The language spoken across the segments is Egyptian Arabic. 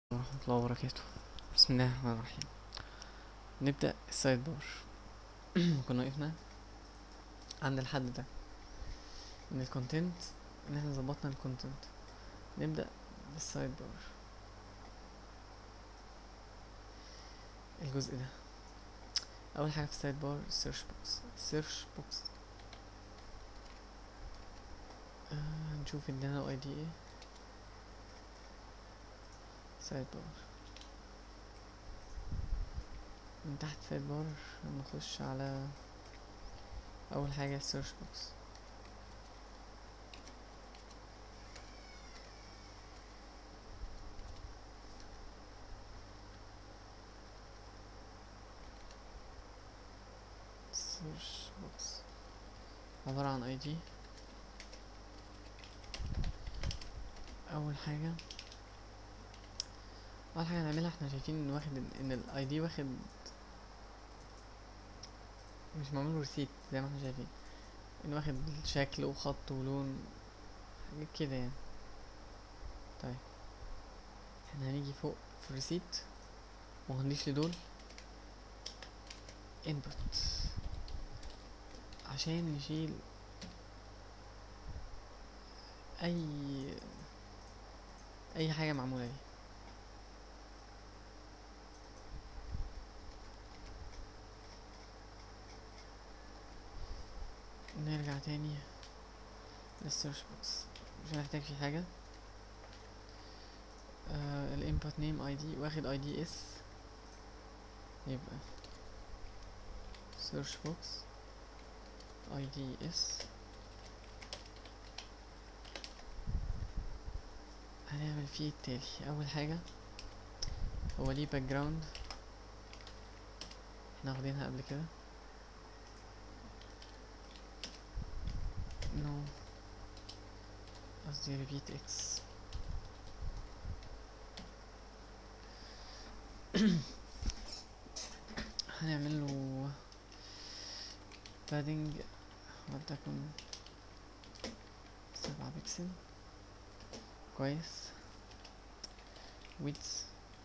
ورحمة الله وبركاته بسم الله الرحمن الرحيم نبدأ السايد بار كنا وقفنا عند الحد ده ان الكونتنت ان احنا ظبطنا الكونتنت نبدأ بالسايد بار الجزء ده اول حاجة في السايد بار السيرش بوكس السيرش بوكس آه نشوف ادانا اي دي ايه سايد بار من تحت سايد بار نخش على اول حاجة السيرش بوكس سيرش بوكس عبارة عن اي دي اول حاجة اول حاجة نعملها احنا شايفين ان واخد ان الاي دي واخد مش معمول ريسيت زي ما احنا شايفين ان واخد شكل وخط ولون حاجات كده يعني طيب احنا هنيجي فوق في الريسيت وهنضيف لدول input عشان نشيل اي اي حاجة معمولة دي نرجع تاني للسيرش بوكس مش هنحتاج فيه حاجة آه الانبوت نيم اي دي واخد اي دي اس يبقى سيرش بوكس اي دي اس هنعمل فيه التالي اول حاجة هو ليه باك جراوند احنا واخدينها قبل كده نو قصدي repeat x هنعمل له padding ولتكن سبعة بكسل كويس width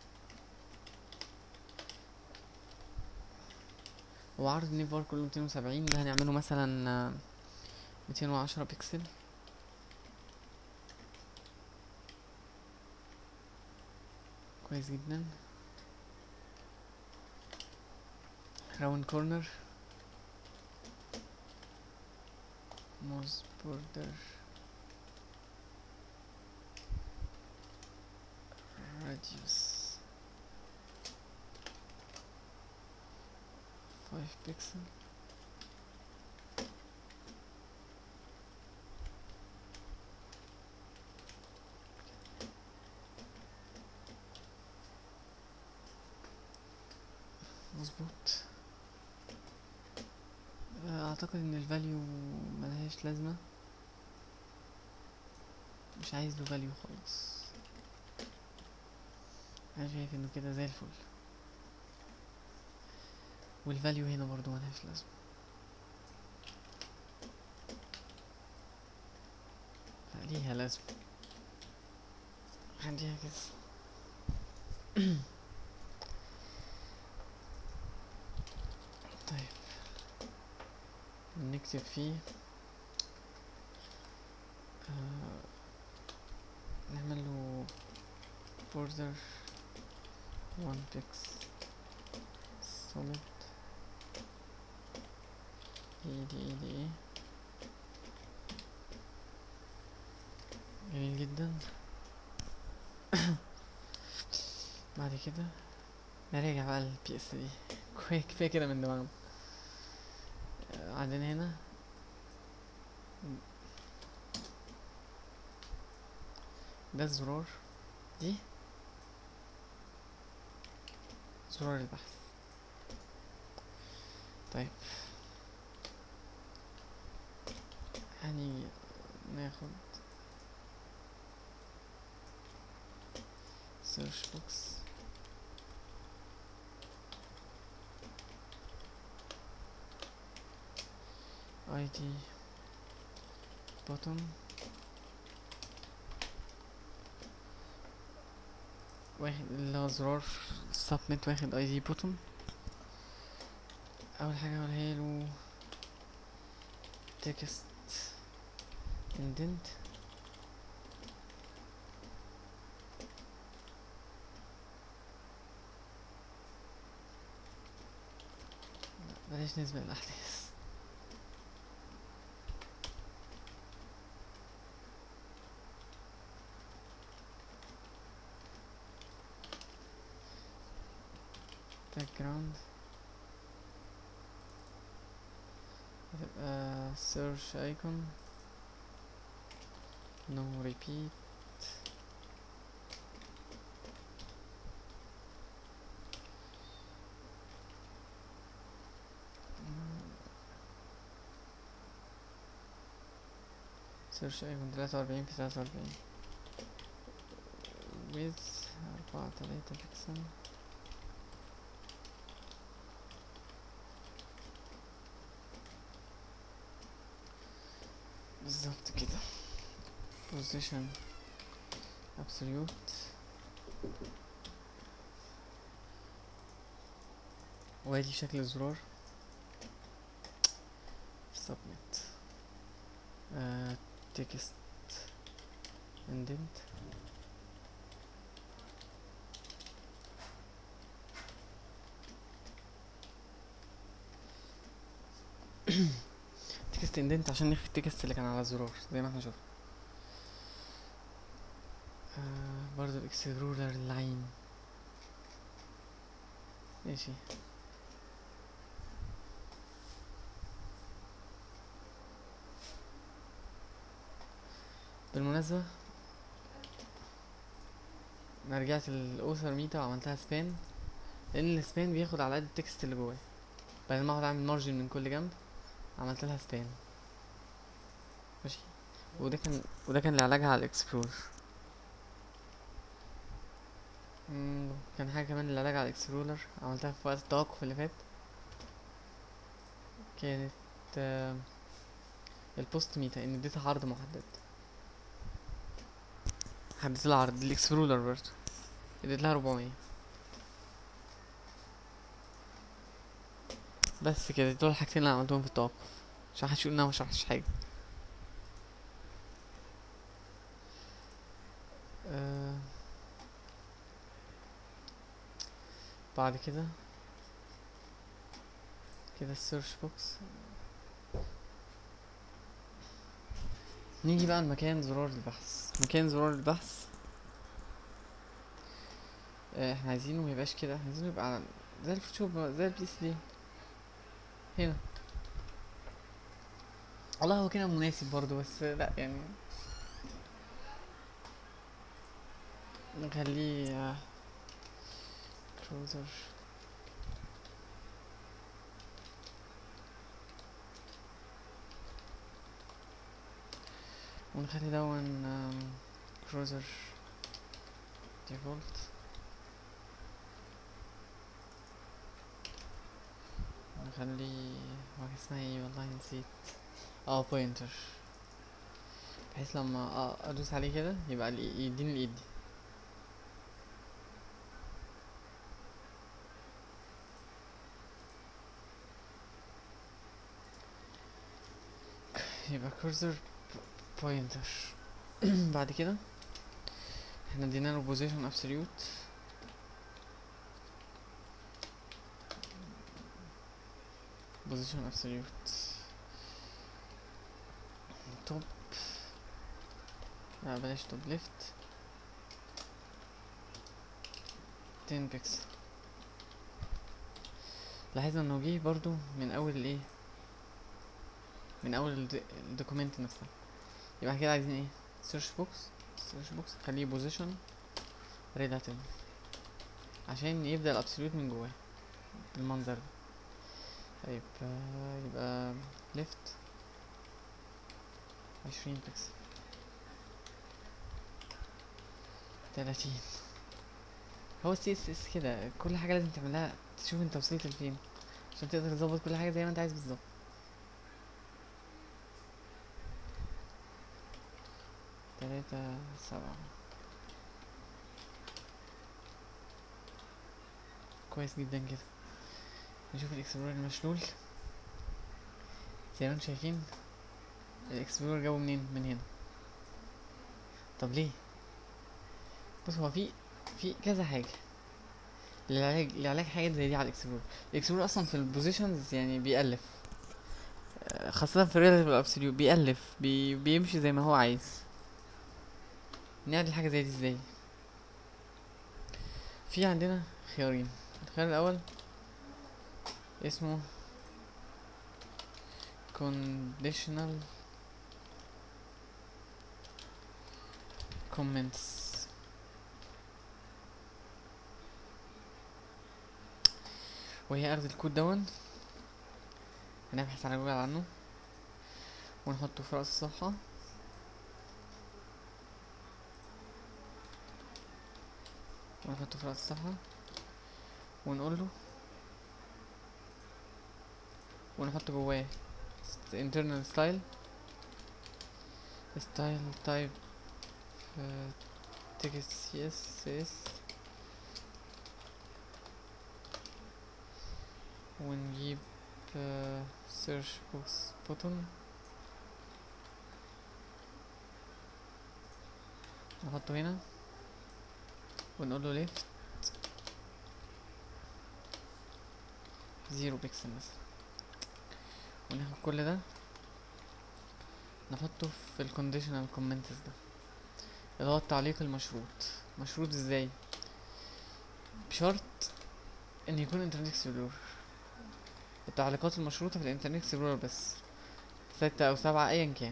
وعرض نيفار كله ميتين وسبعين ده هنعمله مثلا ميتين وعشرة بكسل كويس جدا راوند كورنر موز بوردر radius 5 pixel مظبوط اعتقد ان الفاليو ملهاش لازمة مش عايز له فاليو خالص انا شايف انه كده زي الفل والفاليو هنا برضو ملهاش لازمة لا ليها لازمة خليها كده طيب نكتب فيه آه نعمل له border one pix solid اي دي اي دي اي جميل جدا بعد كده نراجع بقى البي اس دي كفايه كفايه كده من دماغنا عندنا هنا ده الزرار دي زرار البحث طيب هنيجي ناخد سيرش بوكس id bottom واخد اللي هو زرار submit واخد اي دي بوتون اول حاجه اقولها له text indent لا، بلاش نسبق الاحداث background هتبقى search icon no repeat search icon تلاتة وأربعين في تلاتة وأربعين width أربعة تلاتة بيكسل بالظبط كده position absolute وادي شكل الزرار submit آه text indent تكست اندنت عشان نخفي التكست اللي كان على الزرار زي ما احنا شفنا آه برضو الاكسبلورر لاين ماشي بالمناسبة انا رجعت الاوثر ميتا وعملتها سبان لان السبان بياخد على قد التكست اللي جواه بدل ما اقعد اعمل مارجن من كل جنب عملت لها سبان ماشي وده كان وده كان لعلاجها على الاكسبلور مم، كان حاجه كمان للعلاج على الاكسبلورر عملتها في وقت التوقف اللي فات كانت آه، البوست ميتا ان اديتها عرض محدد حددت لها عرض الاكسبلورر برضه اديت لها 400 بس كده دول الحاجتين اللي عملتهم في التوقف عشان محدش يقول ان انا مشرحتش حاجة آه بعد كده كده السيرش بوكس نيجي بقى لمكان زرار البحث مكان زرار البحث آه احنا عايزينه ميبقاش كده احنا عايزينه يبقى على زي الفوتوشوب زي البي دي هنا والله هو كده مناسب برضو بس لا يعني نخليه كروزر ونخلي دون كروزر ديفولت نخلي هو اسمها ايه والله نسيت اه بوينتر بحيث لما اه ادوس عليه كده يبقى الإي- يديني الايد دي يبقى كورسر بوينتر بعد كده احنا ادينا له بوزيشن ابسوليوت بوزيشن ابسوليوت توب لا بلاش توب ليفت 10 بيكسل لاحظنا انه جه برضو من اول الايه من اول الد- الدوكيمنت نفسها يبقى كده عايزين ايه سيرش بوكس سيرش بوكس خليه بوزيشن ريلاتيف عشان يبدا الابسوليوت من جواه بالمنظر ده طيب آه، يبقى ليفت عشرين بيكسل تلاتين هو السي اس اس كده كل حاجة لازم تعملها تشوف انت وصلت لفين عشان تقدر تظبط كل حاجة زي ما انت عايز بالظبط تلاتة سبعة كويس جدا كده نشوف الاكسبلور المشلول زي ما انتم شايفين الاكسبلور جابه منين من هنا طب ليه بص هو في في كذا حاجه للعلاج لعلاج حاجات زي دي على الاكسبلور الاكسبلور اصلا في البوزيشنز يعني بيألف آه، خاصة في الريلاتيف والابسوليوت بيألف بي بيمشي زي ما هو عايز نعمل حاجة زي دي ازاي في عندنا خيارين الخيار الأول اسمه conditional comments وهي اخد الكود دون هنبحث على جوجل عنه ونحطه في رأس الصفحة ونحطه في رأس الصفحة ونقول له ونحط جواه st- internal style style type uh, text css ونجيب uh, search box button نحطه هنا ونقول له left زيرو بيكسل مثلا وناخد كل ده نحطه في الكونديشنال كومنتس ده اللي هو التعليق المشروط مشروط ازاي بشرط ان يكون انترنت اكسبلورر التعليقات المشروطة في الانترنت اكسبلورر بس ستة او سبعة ايا كان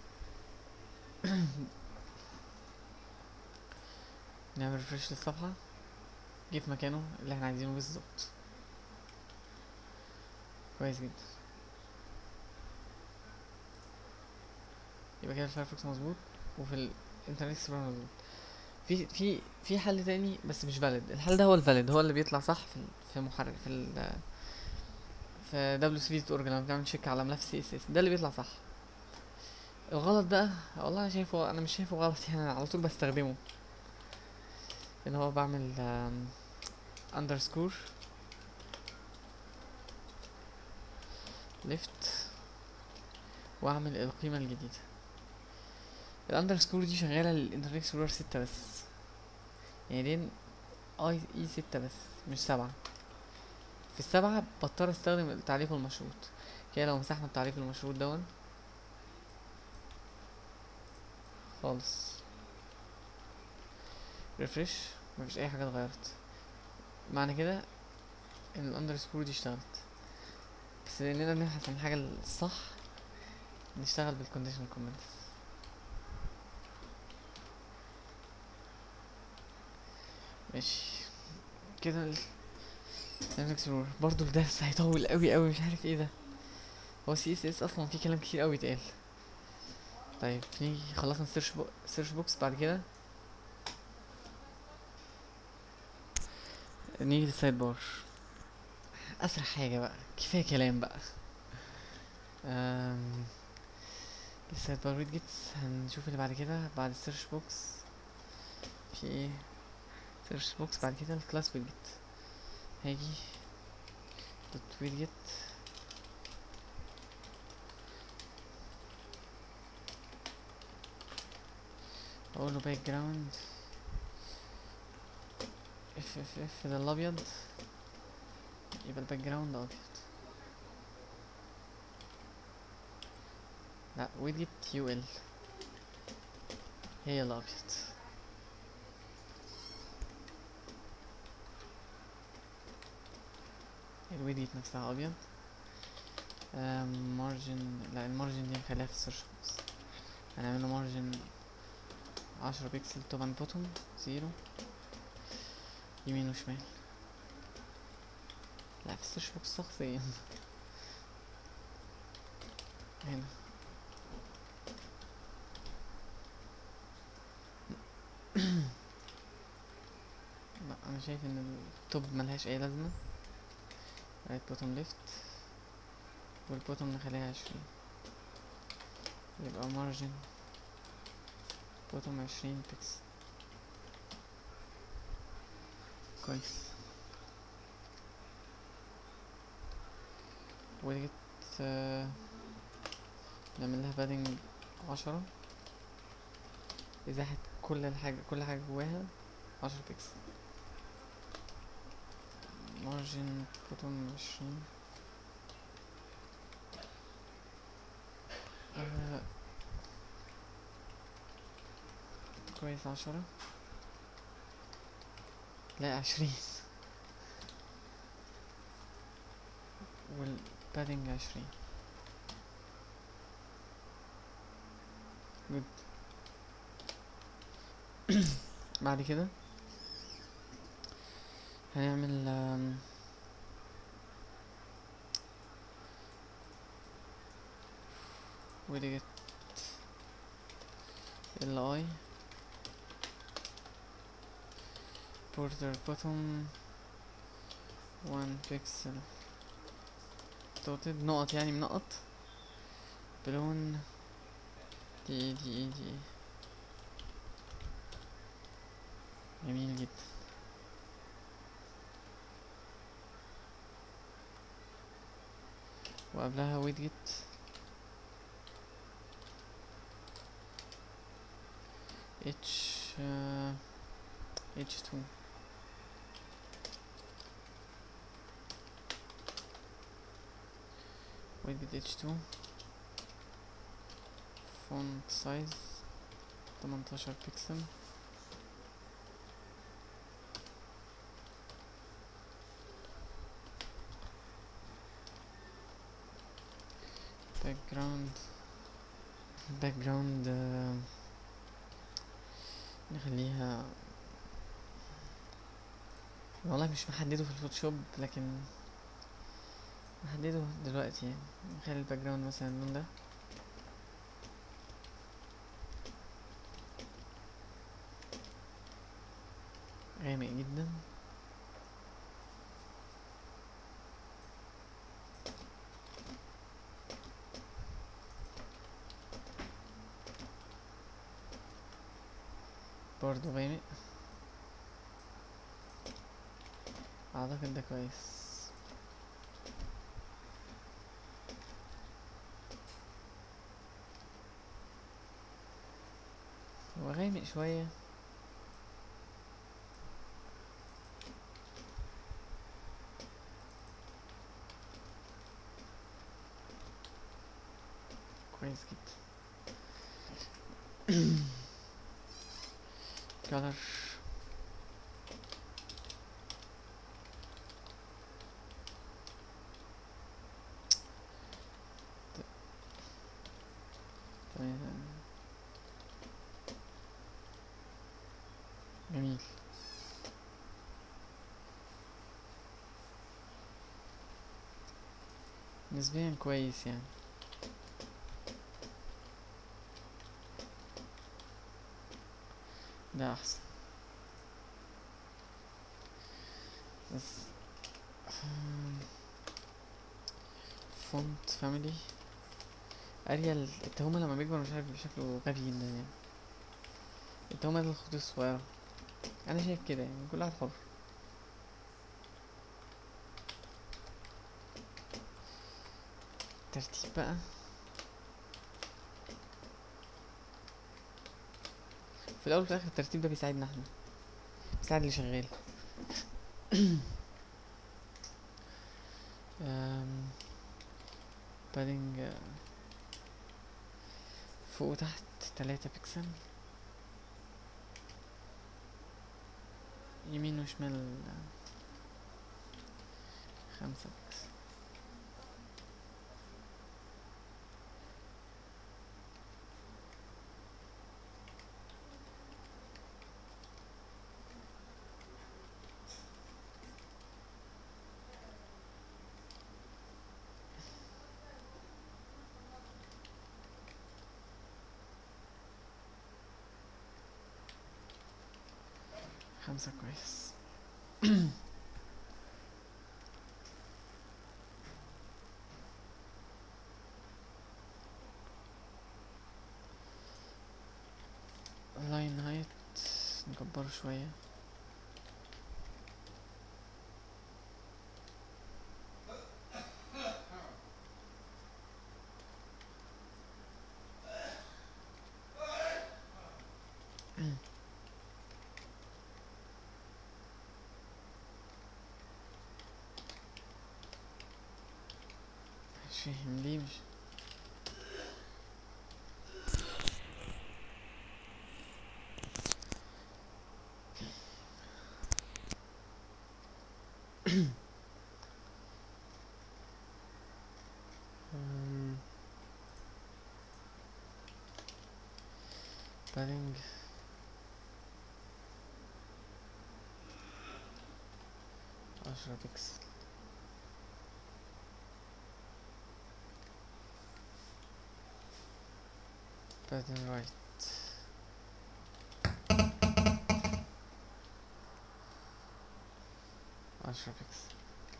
نعمل ريفرش للصفحة جه في مكانه اللي احنا عايزينه بالظبط كويس جدا يبقى كده الفايرفوكس مظبوط وفي الانترنت اكسبلورر مظبوط في في في حل تاني بس مش فاليد الحل ده هو الفاليد هو اللي بيطلع صح في ال- في محرك في ال في دبليو سي بي اورج لما بتعمل تشيك على ملف سي اس اس ده اللي بيطلع صح الغلط بقى والله انا شايفه انا مش شايفه غلط يعني أنا على طول بستخدمه ان هو بعمل اندرسكور ليفت واعمل القيمة الجديدة الاندرسكور دي شغالة للانترنت اكسبلورر ستة بس يعني دي اي اي ستة بس مش سبعة في السبعة بضطر استخدم التعريف المشروط كده لو مسحنا التعريف المشروط دون خالص ريفرش مفيش اي حاجة اتغيرت معنى كده ان الاندرسكور دي اشتغلت بس لاننا بنبحث عن الحاجة الصح نشتغل بالكونديشنال كومنتس ماشي كده ال Dynamic Explorer. برضو الدرس هيطول قوي قوي مش عارف ايه ده هو سي اس اس اصلا فيه كلام كتير قوي اتقال طيب نيجي خلصنا السيرش بو... سيرش بوكس بعد كده نيجي للسايد بار اسرع حاجه بقى كفايه كلام بقى أم... السايد بار ويدجتس هنشوف اللي بعد كده بعد السيرش بوكس في ايه سيرش بوكس بعد كده الكلاس ويدجت هاجي دوت ويدجت اقول له باك جراوند اف اف اف ده الابيض يبقى الباك جراوند ابيض لا ويدجت يو ال هي الابيض الويدجت نفسها ابيض مارجن لا المارجن دي نخليها في السيرش بوكس هنعمله مارجن عشرة بيكسل توب اند بوتوم زيرو يمين وشمال لا في السيرش بوكس شخصيا هنا لا انا شايف ان التوب ملهاش اي لازمه رايت بوتوم ليفت والبوتوم نخليها عشرين يبقى مارجن بوتوم عشرين بيكسل كويس ويدجت آه، نعمل لها بادنج عشرة ازاحة كل الحاجة كل حاجة جواها عشرة بيكسل مارجن بوتوم عشرين آه، كويس عشرة لا عشرين والبادنج عشرين جود بعد كده هنعمل آم، widget li border bottom one pixel dotted نقط يعني منقط بلون دي دي دي جميل جدا وقبلها ويدجت اتش اتش 2 ويدجت اتش 2 فونت سايز 18 بكسل باك جراوند باك جراوند نخليها والله مش محدده في الفوتوشوب لكن محدده دلوقتي يعني نخلي الباك جراوند مثلا اللون ده غامق جدا برضو غامق اعتقد ده كويس هو غامق شوية كويس جدا color تمام جميل نسبيا كويس يعني ده احسن بس فونت فاميلي اريال التهمة لما بيكبر مش عارف شكله غبي جدا يعني التهمة ده الخطوط الصغيرة انا شايف كده يعني كل واحد حر ترتيب بقى في الاول وفي الاخر الترتيب ده بيساعدنا احنا بيساعد اللي شغال أم، بادنج آه، فوق وتحت تلاتة بيكسل يمين وشمال آه، خمسة بيكسل خمسة كويس لاين هايت نكبره شوية فاهم ليه مش أم، padding عشرة بيكسل padding right عشرة بيكسل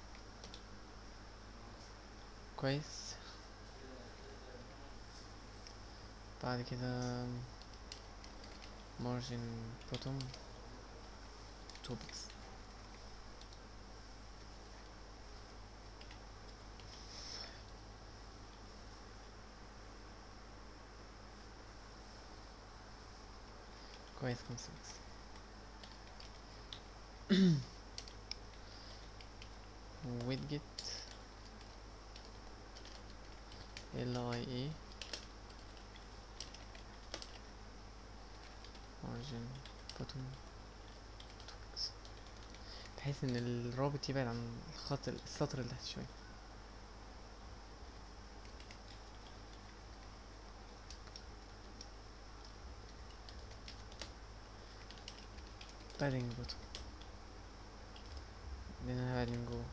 كويس بعد كده margin bottom two pixels كويس خمسة بيكسل widget ال i e margin bottom two pixels بحيث ان الرابط يبعد عن الخط السطر اللي تحت شوية padding bottom لأنها بعد من جوه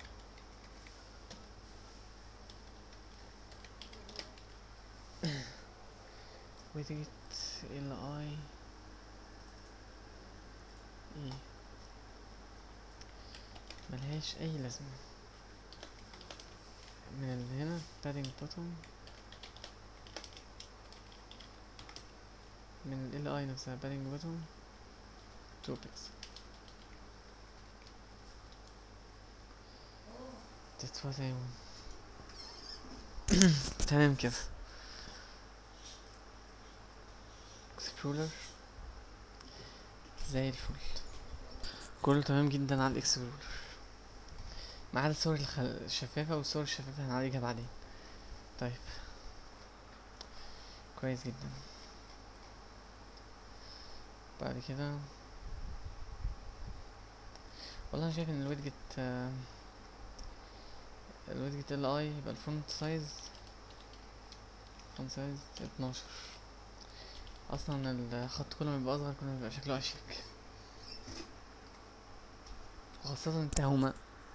widget ال i e ملهاش أي لازمة من ال- هنا padding bottom من ال i نفسها padding bottom two pixels That's what I want تمام كده اكسبلورر زي الفل كله تمام جدا على الاكسبلورر ما عدا الصور الخ- الشفافة والصور الشفافة هنعالجها بعدين طيب كويس جدا بعد كده والله انا شايف ان الويدجت آه، الويدجت ال اي يبقى الفونت سايز فونت سايز اتناشر اصلا الخط كل ما بيبقى اصغر كل ما بيبقى شكله اشيك وخاصة التهمة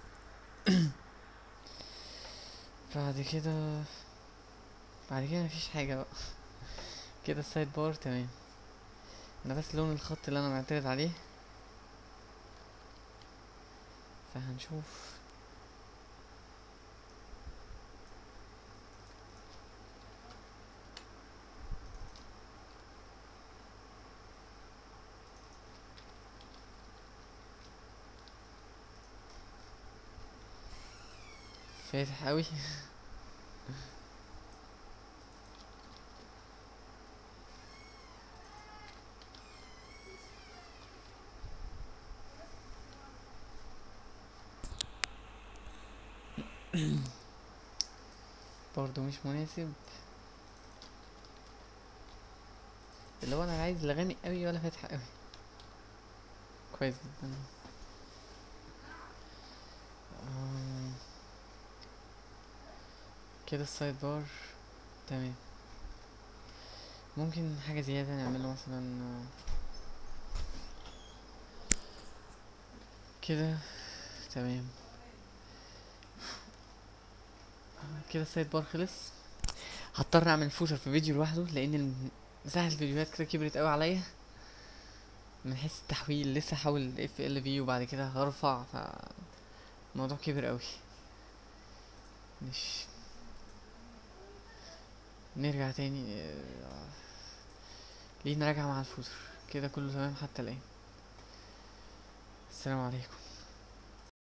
بعد كده بعد كده مفيش حاجة بقى كده السايد بار تمام انا بس لون الخط اللي انا معترض عليه فهنشوف فاتح قوي برضو مش مناسب اللي هو انا لا عايز لا غامق قوي ولا فاتح قوي كويس جدا آم، كده السايد بار تمام ممكن حاجة زيادة نعمله مثلا آه، كده تمام كده السايد بار خلص هضطر اعمل فوتر في فيديو لوحده لان الم- مساحة الفيديوهات كده كبرت قوي عليا من حيث التحويل لسه هحول اف ال في وبعد كده هرفع ف الموضوع كبر قوي مش نرجع تاني آه، ليه نراجع مع الفوتر كده كله تمام حتى الآن السلام عليكم